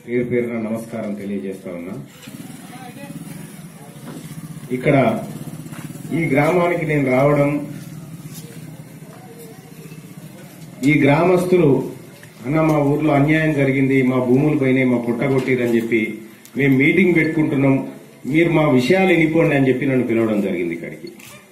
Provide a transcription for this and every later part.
పేరు పేరున నమస్కారం తెలియజేస్తా ఉన్నా ఇక్కడ ఈ గ్రామానికి నేను రావడం ఈ గ్రామస్తులు అన్న మా ఊర్లో అన్యాయం జరిగింది మా భూములు పోయినాయి మా పుట్ట కొట్టిరని చెప్పి మేము మీటింగ్ పెట్టుకుంటున్నాం మీరు మా విషయాలు వినిపోండి అని చెప్పి నన్ను పిలవడం జరిగింది ఇక్కడికి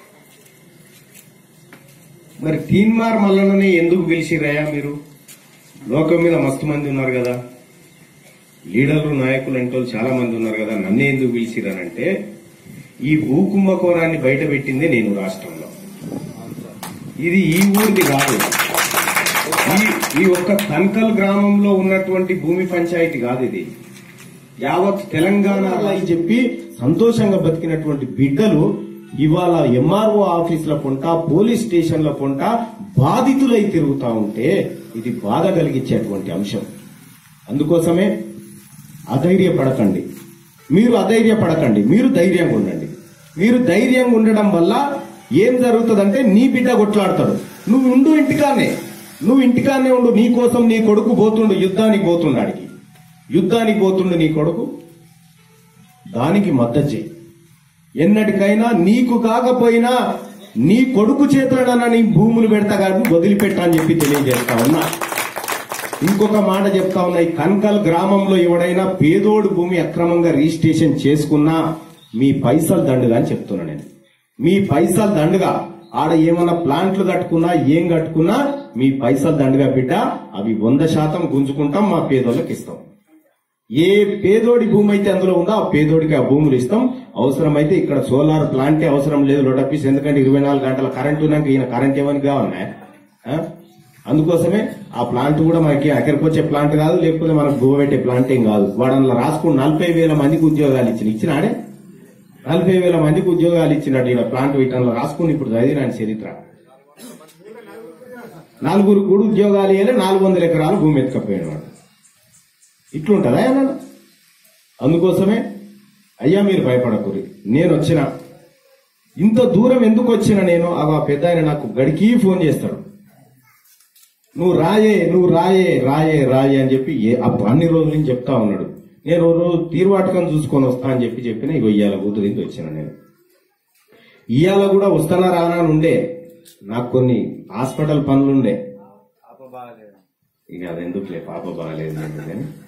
మరి తీన్మార్ మల్లననే ఎందుకు పిలిచిరయ్యా మీరు లోకం మీద మస్తు మంది ఉన్నారు కదా లీడర్లు నాయకులు అంటే చాలా మంది ఉన్నారు కదా నన్నే ఎందుకు పిలిచిరనంటే ఈ భూ కుంభకోణాన్ని బయట పెట్టిందే నేను రాష్ట్రంలో ఇది ఈ ఊరిది కాదు ఈ ఈ ఒక్క తన్కల్ గ్రామంలో ఉన్నటువంటి భూమి పంచాయతీ కాదు ఇది యావత్ తెలంగాణ అని చెప్పి సంతోషంగా బతికినటువంటి బిడ్డలు ఇవాళ ఎంఆర్ఓ ఆఫీసుల పొంట పోలీస్ స్టేషన్ల పొంట బాధితులై తిరుగుతా ఉంటే ఇది బాధ కలిగించేటువంటి అంశం అందుకోసమే అధైర్యపడకండి మీరు అధైర్యపడకండి మీరు ధైర్యంగా ఉండండి మీరు ధైర్యంగా ఉండడం వల్ల ఏం జరుగుతుందంటే నీ బిడ్డ కొట్లాడతాడు నువ్వు ఉండు ఇంటికానే నువ్వు ఇంటికానే ఉండు నీ కోసం నీ కొడుకు పోతుండు యుద్ధానికి పోతుండాడికి యుద్ధానికి పోతుండు నీ కొడుకు దానికి మద్దతు చేయి ఎన్నటికైనా నీకు కాకపోయినా నీ కొడుకు చేతులనన్నా నీ భూములు పెడతా కానీ వదిలిపెట్టా అని చెప్పి తెలియజేస్తా ఉన్నా ఇంకొక మాట చెప్తా ఉన్నా ఈ కన్కల్ గ్రామంలో ఎవడైనా పేదోడు భూమి అక్రమంగా రిజిస్ట్రేషన్ చేసుకున్నా మీ పైసలు దండుగా అని చెప్తున్నా నేను మీ పైసలు దండుగా ఆడ ఏమన్నా ప్లాంట్లు కట్టుకున్నా ఏం కట్టుకున్నా మీ పైసలు దండుగా బిడ్డ అవి వంద శాతం గుంజుకుంటాం మా పేదోళ్ళకి ఇస్తాం ఏ పేదోడి భూమి అయితే అందులో ఉందో ఆ పేదోడికి ఆ భూములు ఇస్తాం అవసరమైతే ఇక్కడ సోలార్ ప్లాంటే అవసరం లేదు లోటపీస్ ఎందుకంటే ఇరవై నాలుగు గంటల కరెంట్ ఉన్నాక ఈయన కరెంట్ ఏమని కావాలన్నా ఆ? అందుకోసమే ఆ ప్లాంట్ కూడా మనకి అక్కడికి వచ్చే ప్లాంట్ కాదు లేకపోతే మనకు భూమి పెట్టే ప్లాంట్ ఏం కాదు వాడు అందులో రాసుకుని నలభై వేల మందికి ఉద్యోగాలు ఇచ్చిన ఇచ్చినాడే నలభై వేల మందికి ఉద్యోగాలు ఇచ్చినట్టు ఇక్కడ ప్లాంట్ వీటంలో రాసుకుని ఇప్పుడు చదివినాడు చరిత్ర నలుగురు కూడా ఉద్యోగాలు ఇవ్వలే నాలుగు వందల ఎకరాలు భూమి ఎత్తుకపోయాడు వాడు ఇట్లుంటదా ఏమన్నా అందుకోసమే అయ్యా మీరు భయపడకూరి నేను వచ్చిన ఇంత దూరం ఎందుకు వచ్చిన నేను ఆ పెద్ద ఆయన నాకు గడికి ఫోన్ చేస్తాడు నువ్వు రాయే నువ్వు రాయే రాయే రాయే అని చెప్పి ఏ అప్పు- అన్ని రోజుల నుంచి చెప్తా ఉన్నాడు నేను ఓ రోజు తీర్వాటకం చూసుకొని వస్తా అని చెప్పి చెప్పిన ఇగో ఇయ్యాల కూతురికి వచ్చిన నేను ఇయ్యాల కూడా వస్తానా రానా అని ఉండే నాకు కొన్ని హాస్పిటల్ పనులుండే ఇక అది ఎందుకులే పాప బాగాలేదు కానీ